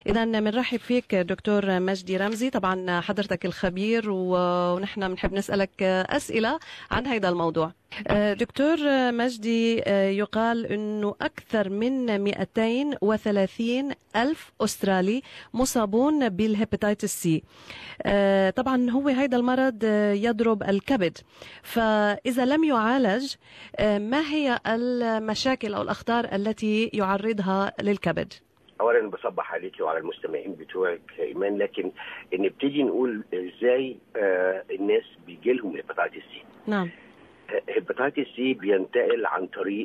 إذا بنرحب فيك دكتور مجدي رمزي طبعا حضرتك الخبير ونحن بنحب نسألك أسئلة عن هذا الموضوع دكتور مجدي يقال أنه أكثر من 230 ألف أسترالي مصابون بالهيباتيتس سي طبعا هو هذا المرض يضرب الكبد فإذا لم يعالج ما هي المشاكل أو الأخطار التي يعرضها للكبد؟ اولا بصبح عليكي وعلى المستمعين بتوعك ايمان لكن نبتدي نقول ازاي آه الناس بيجي لهم هيباتيتس سي نعم هيباتيتس سي بينتقل عن طريق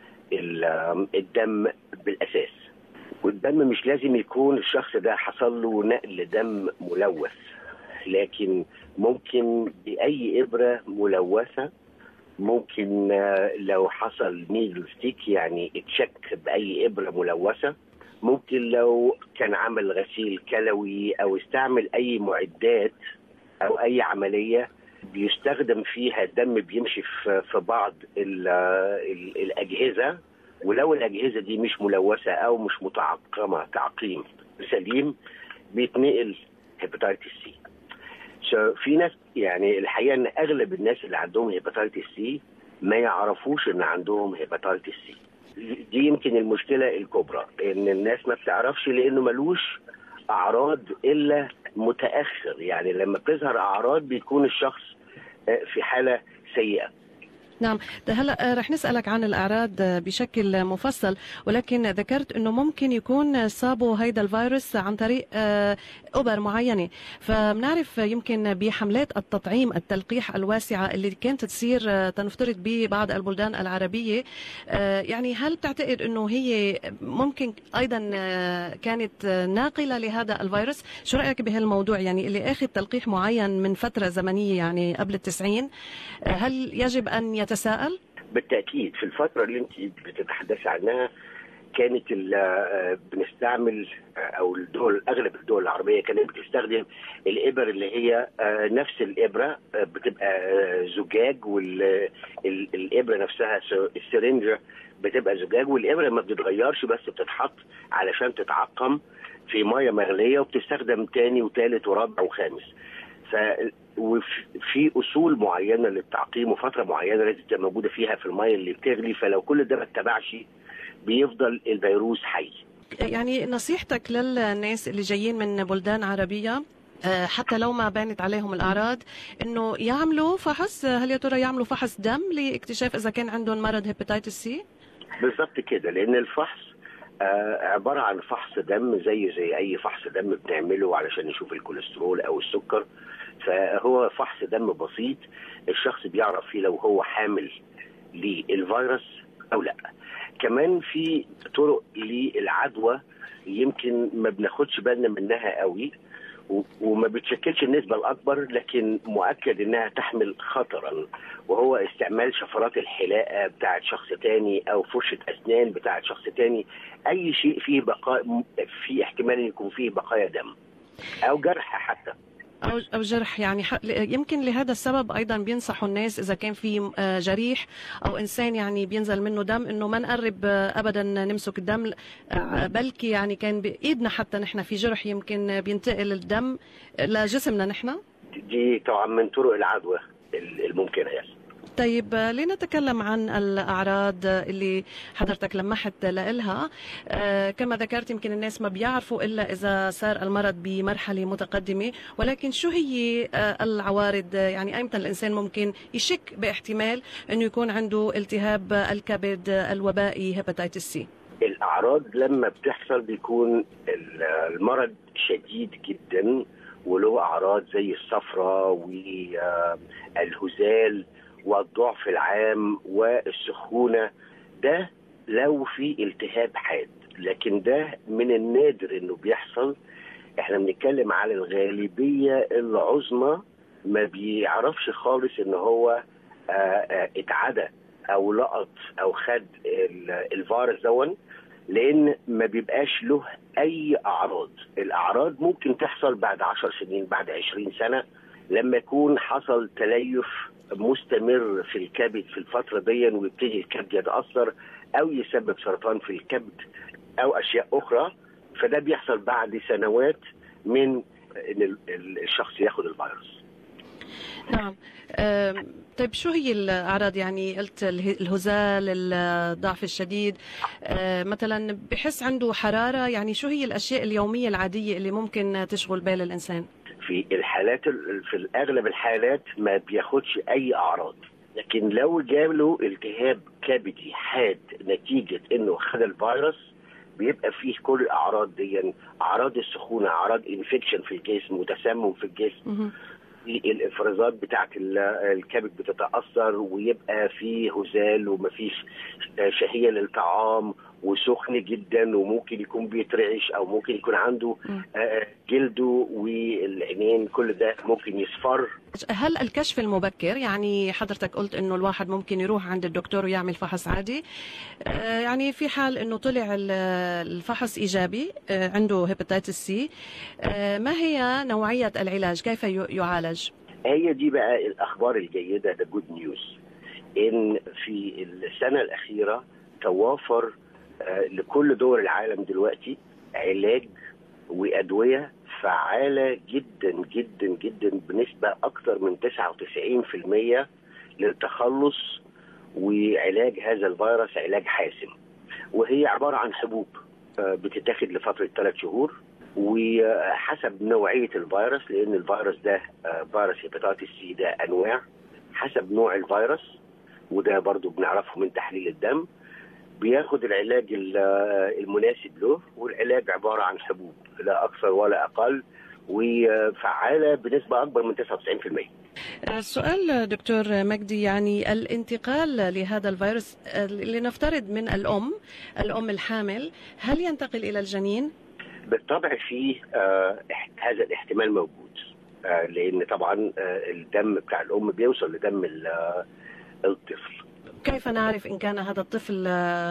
الدم بالاساس والدم مش لازم يكون الشخص ده حصل له نقل دم ملوث لكن ممكن باي ابره ملوثه ممكن لو حصل نيدل ستيك يعني اتشك باي ابره ملوثه ممكن لو كان عمل غسيل كلوي او استعمل اي معدات او اي عمليه بيستخدم فيها الدم بيمشي في بعض ال ال الاجهزه ولو الاجهزه دي مش ملوثه او مش متعقمه تعقيم سليم بيتنقل هيباتيتس سي في ناس يعني الحقيقه ان اغلب الناس اللي عندهم هيباتيتس سي ما يعرفوش ان عندهم هيباتيتس سي دي يمكن المشكله الكبرى ان الناس ما بتعرفش لانه ملوش اعراض الا متاخر يعني لما بتظهر اعراض بيكون الشخص في حاله سيئه نعم هلا رح نسالك عن الاعراض بشكل مفصل ولكن ذكرت انه ممكن يكون صابوا هيدا الفيروس عن طريق ابر معينه فبنعرف يمكن بحملات التطعيم التلقيح الواسعه اللي كانت تصير تنفترض ببعض البلدان العربيه يعني هل بتعتقد انه هي ممكن ايضا كانت ناقله لهذا الفيروس شو رايك بهالموضوع يعني اللي اخذ تلقيح معين من فتره زمنيه يعني قبل التسعين هل يجب ان يتساءل؟ بالتاكيد في الفتره اللي انت بتتحدثي عنها كانت بنستعمل او الدول اغلب الدول العربيه كانت بتستخدم الابر اللي هي نفس الابره بتبقى زجاج والابره نفسها السرنجه بتبقى زجاج والابره ما بتتغيرش بس بتتحط علشان تتعقم في ميه مغليه وبتستخدم تاني وثالث ورابع وخامس ف وفي اصول معينه للتعقيم وفتره معينه لازم تبقى موجوده فيها في الميه اللي بتغلي فلو كل ده ما اتبعش بيفضل الفيروس حي. يعني نصيحتك للناس اللي جايين من بلدان عربيه حتى لو ما بانت عليهم الاعراض انه يعملوا فحص هل يا ترى يعملوا فحص دم لاكتشاف اذا كان عندهم مرض هيباتيتس سي؟ بالظبط كده لان الفحص عباره عن فحص دم زي زي اي فحص دم بنعمله علشان نشوف الكوليسترول او السكر فهو فحص دم بسيط الشخص بيعرف فيه لو هو حامل للفيروس او لا كمان في طرق للعدوى يمكن ما بناخدش بالنا منها قوي وما بتشكلش النسبة الأكبر لكن مؤكد إنها تحمل خطرا وهو استعمال شفرات الحلاقة بتاعت شخص تاني أو فرشة أسنان بتاعت شخص تاني أي شيء فيه بقاء في احتمال يكون فيه بقايا دم أو جرح حتى أو أو جرح يعني يمكن لهذا السبب أيضا بينصحوا الناس إذا كان في جريح أو إنسان يعني بينزل منه دم إنه ما نقرب أبدا نمسك الدم بلكي يعني كان بإيدنا حتى نحن في جرح يمكن بينتقل الدم لجسمنا نحن دي طبعا من طرق العدوى الممكنة يعني طيب لنتكلم عن الأعراض اللي حضرتك لمحت لإلها كما ذكرت يمكن الناس ما بيعرفوا إلا إذا صار المرض بمرحلة متقدمة ولكن شو هي العوارض يعني أيمتى الإنسان ممكن يشك باحتمال أنه يكون عنده التهاب الكبد الوبائي هيباتيتس سي الأعراض لما بتحصل بيكون المرض شديد جدا وله أعراض زي الصفرة والهزال والضعف العام والسخونه ده لو في التهاب حاد لكن ده من النادر انه بيحصل احنا بنتكلم على الغالبيه العظمى ما بيعرفش خالص ان هو اتعدى او لقط او خد الفيروس دون لان ما بيبقاش له اي اعراض الاعراض ممكن تحصل بعد 10 سنين بعد 20 سنه لما يكون حصل تليف مستمر في الكبد في الفترة دي ويبتدي الكبد يتأثر أو يسبب سرطان في الكبد أو أشياء أخرى فده بيحصل بعد سنوات من ان الشخص ياخد الفيروس نعم طيب شو هي الاعراض يعني قلت الهزال الضعف الشديد مثلا بحس عنده حراره يعني شو هي الاشياء اليوميه العاديه اللي ممكن تشغل بال الانسان في الحالات في اغلب الحالات ما بياخدش اي اعراض لكن لو جاله التهاب كبدي حاد نتيجه انه خد الفيروس بيبقى فيه كل الاعراض دي يعني اعراض السخونه اعراض انفكشن في الجسم وتسمم في الجسم الافرازات بتاعت الكبد بتتاثر ويبقى فيه هزال ومفيش شهيه للطعام وسخن جدا وممكن يكون بيترعش او ممكن يكون عنده جلده والعينين كل ده ممكن يصفر هل الكشف المبكر يعني حضرتك قلت انه الواحد ممكن يروح عند الدكتور ويعمل فحص عادي يعني في حال انه طلع الفحص ايجابي عنده هيباتيتس سي ما هي نوعيه العلاج كيف يعالج هي دي بقى الاخبار الجيده ده جود نيوز ان في السنه الاخيره توافر لكل دول العالم دلوقتي علاج وادويه فعاله جدا جدا جدا بنسبه اكثر من 99% للتخلص وعلاج هذا الفيروس علاج حاسم وهي عباره عن حبوب بتتاخد لفتره ثلاث شهور وحسب نوعيه الفيروس لان الفيروس ده فيروس هيباتيتس سي ده انواع حسب نوع الفيروس وده برضو بنعرفه من تحليل الدم بياخد العلاج المناسب له والعلاج عباره عن حبوب لا اكثر ولا اقل وفعاله بنسبه اكبر من 99%. السؤال دكتور مجدي يعني الانتقال لهذا الفيروس لنفترض من الام الام الحامل هل ينتقل الى الجنين؟ بالطبع فيه آه هذا الاحتمال موجود آه لان طبعا آه الدم بتاع الام بيوصل لدم الطفل كيف نعرف ان كان هذا الطفل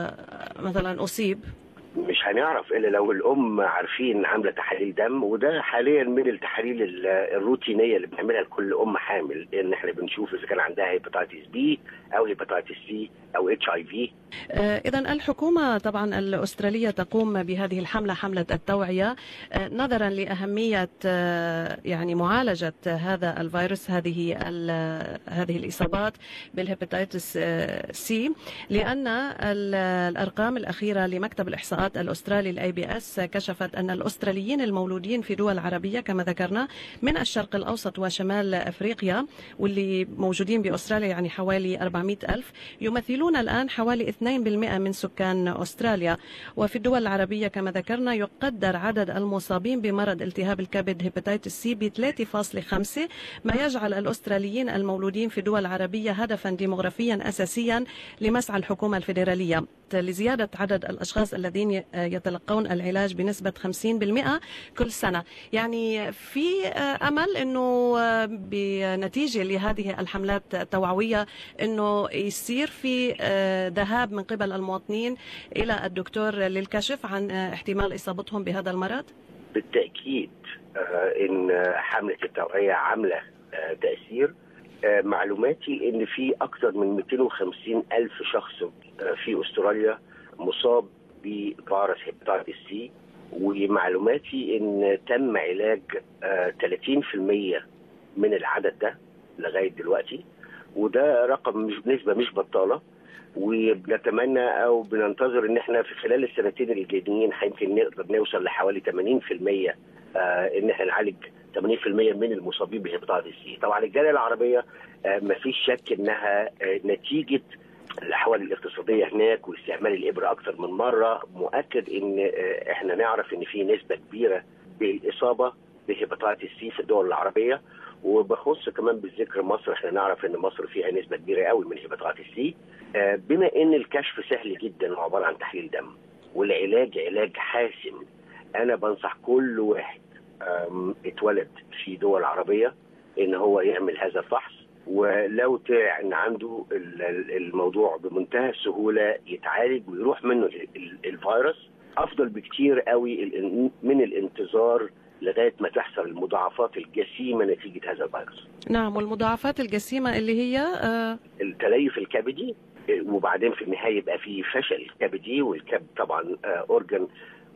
مثلا اصيب؟ مش هنعرف الا لو الام عارفين عامله تحاليل دم وده حاليا من التحاليل الروتينيه اللي بنعملها لكل ام حامل ان احنا بنشوف اذا كان عندها هيباتيتس بي او هيباتيتس سي او اتش اي في اذا الحكومه طبعا الاستراليه تقوم بهذه الحمله حمله التوعيه نظرا لاهميه يعني معالجه هذا الفيروس هذه هذه الاصابات بالهيباتيتس سي لان الارقام الاخيره لمكتب الاحصاءات الاسترالي الاي بي اس كشفت ان الاستراليين المولودين في دول عربيه كما ذكرنا من الشرق الاوسط وشمال افريقيا واللي موجودين باستراليا يعني حوالي 400 الف يمثلون الان حوالي 2% من سكان استراليا وفي الدول العربيه كما ذكرنا يقدر عدد المصابين بمرض التهاب الكبد هيباتيتس سي ب 3.5 ما يجعل الاستراليين المولودين في دول عربيه هدفا ديموغرافيا اساسيا لمسعى الحكومه الفيدراليه لزياده عدد الاشخاص الذين يتلقون العلاج بنسبه 50% كل سنه يعني في امل انه بنتيجه لهذه الحملات التوعويه انه يصير في ذهاب من قبل المواطنين الى الدكتور للكشف عن احتمال اصابتهم بهذا المرض بالتاكيد ان حمله التوعيه عامله تاثير معلوماتي ان في اكثر من 250 الف شخص في استراليا مصاب بفيروس هيباتيتس سي ومعلوماتي ان تم علاج 30% من العدد ده لغايه دلوقتي وده رقم مش بنسبه مش بطاله وبنتمنى او بننتظر ان احنا في خلال السنتين الجايين يمكن نقدر نوصل لحوالي 80% ان احنا نعالج 80% من المصابين بهيباتيتس سي طبعا الجاليه العربيه ما فيش شك انها نتيجه الاحوال الاقتصاديه هناك واستعمال الابره اكثر من مره مؤكد ان احنا نعرف ان في نسبه كبيره بالاصابه بهيباتيتس سي في الدول العربيه وبخص كمان بالذكر مصر احنا نعرف ان مصر فيها نسبه كبيره قوي من هيباتيتس سي بما ان الكشف سهل جدا وعباره عن تحليل دم والعلاج علاج حاسم انا بنصح كل واحد اتولد في دول عربيه ان هو يعمل هذا الفحص ولو طلع ان عنده الموضوع بمنتهى السهوله يتعالج ويروح منه الفيروس افضل بكتير قوي من الانتظار لغايه ما تحصل المضاعفات الجسيمه نتيجه هذا الفيروس. نعم والمضاعفات الجسيمه اللي هي آه التليف الكبدي وبعدين في النهايه يبقى في فشل كبدي والكبد طبعا اورجن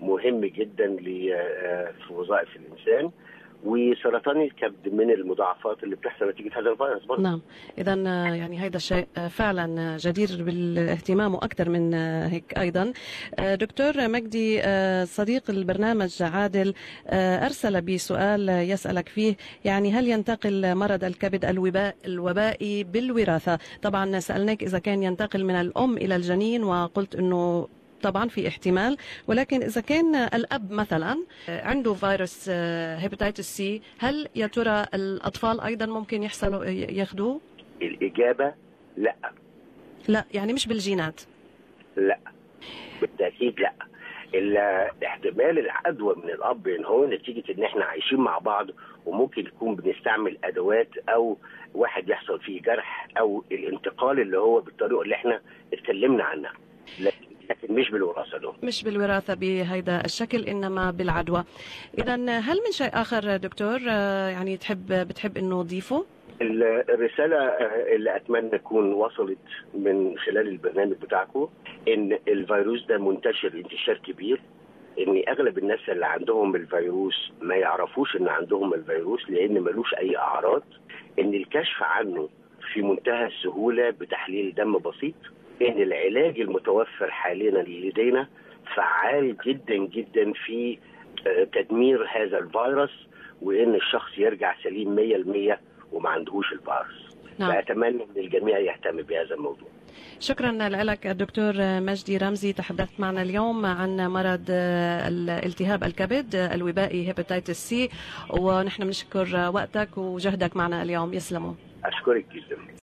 مهم جدا ل- آه، في وظائف الانسان وسرطان الكبد من المضاعفات اللي بتحصل نتيجه هذا الفيروس برضه نعم اذا يعني هذا الشيء فعلا جدير بالاهتمام واكثر من هيك ايضا دكتور مجدي صديق البرنامج عادل ارسل بسؤال يسالك فيه يعني هل ينتقل مرض الكبد الوباء الوبائي بالوراثه طبعا سالناك اذا كان ينتقل من الام الى الجنين وقلت انه طبعا في احتمال ولكن اذا كان الاب مثلا عنده فيروس هيباتيتس سي هل يا ترى الاطفال ايضا ممكن يحصلوا ياخذوه الاجابه لا لا يعني مش بالجينات لا بالتاكيد لا الا احتمال العدوى من الاب ان هو نتيجه ان احنا عايشين مع بعض وممكن يكون بنستعمل ادوات او واحد يحصل فيه جرح او الانتقال اللي هو بالطريقه اللي احنا اتكلمنا عنها لكن لكن مش بالوراثه له مش بالوراثة بهذا الشكل إنما بالعدوى إذا هل من شيء آخر دكتور آه، يعني تحب بتحب إنه تضيفه ال- الرسالة آه، اللي أتمنى تكون وصلت من خلال البرنامج بتاعكم إن الفيروس ده منتشر انتشار كبير إن أغلب الناس اللي عندهم الفيروس ما يعرفوش إن عندهم الفيروس لأن ملوش أي أعراض إن الكشف عنه في منتهى السهولة بتحليل دم بسيط إن العلاج المتوفر حاليا لدينا فعال جدا جدا في آه، تدمير هذا الفيروس وإن الشخص يرجع سليم 100% وما عندهوش الفيروس نعم فأتمنى أن الجميع يهتم بهذا الموضوع شكرا لك الدكتور مجدي رمزي تحدثت معنا اليوم عن مرض الالتهاب الكبد الوبائي هيباتيتس سي ونحن بنشكر وقتك وجهدك معنا اليوم يسلموا أشكرك جدا